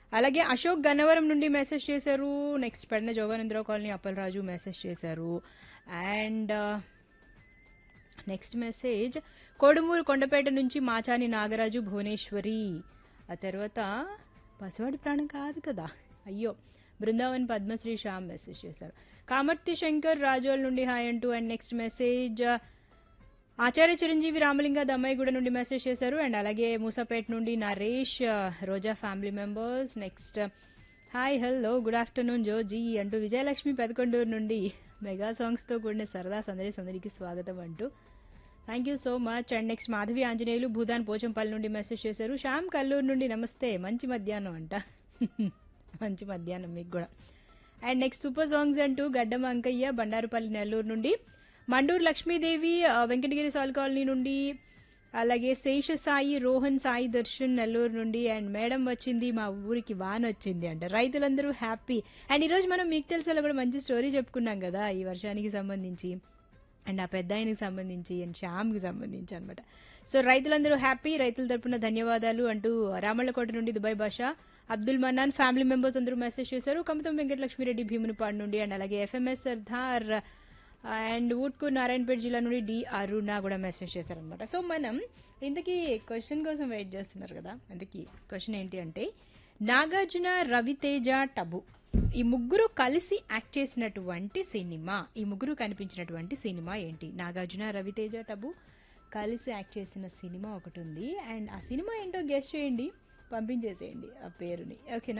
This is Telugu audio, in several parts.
అలాగే అశోక్ గన్నవరం నుండి మెసేజ్ చేశారు next Pedana Joganandarao colony Appalaraju message చేశారు and next message Kodumuru Kondapeta నుంచి మాచాని నాగరాజు భువనేశ్వరి ఆ తర్వాత పసివాడి ప్రాణం కాదు కదా అయ్యో బృందావన్ పద్మశ్రీ శ్యామ్ మెసేజ్ చేశారు కామర్తి శంకర్ రాజోల్ నుండి హాయ్ అంటూ and next message Acharya Chiranjeevi Ramalinga Dammaiguda నుండి మెసేజ్ చేశారు అండ్ అలాగే మూసాపేట నుండి Naresh Roja family members next hi hello good afternoon Joji అంటూ విజయలక్ష్మి పెదకొండూరు నుండి మెగా సాంగ్స్తో కూడిన సరదా సందడి సందడికి స్వాగతం అంటూ thank you so much and next Madhavi Anjaneyulu Bhoodan Pochampally నుండి మెసేజ్ చేశారు శ్యామ్ కల్లూరు నుండి నమస్తే మంచి మధ్యాహ్నం అంట మంచి మధ్యాహ్నం మీకు కూడా అండ్ నెక్స్ట్ సూపర్ సాంగ్స్ అంటూ గడ్డం అంకయ్య బండారుపల్లి నెల్లూరు నుండి మండూరు లక్ష్మీదేవి ఆ, వెంకటగిరి సాల్ కాలనీ నుండి అలాగే శేష సాయి రోహన్ సాయి దర్శన్ నెల్లూరు నుండి అండ్ మేడం వచ్చింది మా ఊరికి వాన్ వచ్చింది అంట రైతులందరూ హ్యాపీ అండ్ ఈరోజు మనం మీకు తెలిసేలా కూడా మంచి స్టోరీ చెప్పుకున్నాం కదా ఈ వర్షానికి సంబంధించి అండ్ ఆ పెద్ద ఆయనకి సంబంధించి అండ్ శ్యామ్కి సంబంధించి అనమాట సో రైతులందరూ హ్యాపీ రైతుల తరపున ధన్యవాదాలు అంటూ రామళ్ళకోట నుండి Dubai Basha Abdul Mannan family members అందరూ మెసేజ్ చేశారు కమతం వెంకటలక్ష్మిరెడ్డి భీమునిపాడు నుండి అండ్ అలాగే ఎఫ్ఎంఎస్ సర్దార్ అండ్ ఊట్కూర్ నారాయణపేట జిల్లా నుండి డి అరుణ కూడా మెసేజ్ చేశారనమాట సో మనం ఇంతకీ క్వశ్చన్ కోసం వెయిట్ చేస్తున్నారు కదా అందుకే క్వశ్చన్ ఏంటి అంటే నాగార్జున రవితేజ టబు ఈ ముగ్గురు కలిసి యాక్ట్ చేసినటువంటి సినిమా ఈ ముగ్గురు కనిపించినటువంటి సినిమా ఏంటి నాగార్జున రవితేజ టబు కలిసి యాక్ట్ చేసిన సినిమా ఒకటి ఉంది అండ్ ఆ సినిమా ఏంటో గెస్ట్ చేయండి పంపించేసేయండి ఆ పేరుని ఓకేనా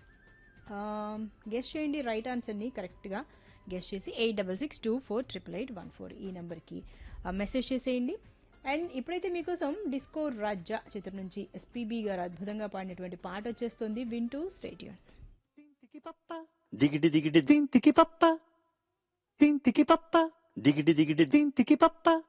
గెస్ట్ చేయండి రైట్ ఆన్సర్ని కరెక్ట్గా గెస్ట్ చేసి eight double six two four triple eight one four ఈ నెంబర్కి మెసేజ్ చేసేయండి అండ్ ఇప్పుడైతే మీకోసం డిస్కో రాజా చిత్రం నుంచి ఎస్పీబీ గారు అద్భుతంగా పాడినటువంటి పాట వచ్చేస్తుంది వింటూ స్టేట్యూన్ తింతికి పప్ప దిగిడి దిగిడి తింతికి పప్ప తింతికి పప్ప దిగిడి దిగిడి తింతికి పప్ప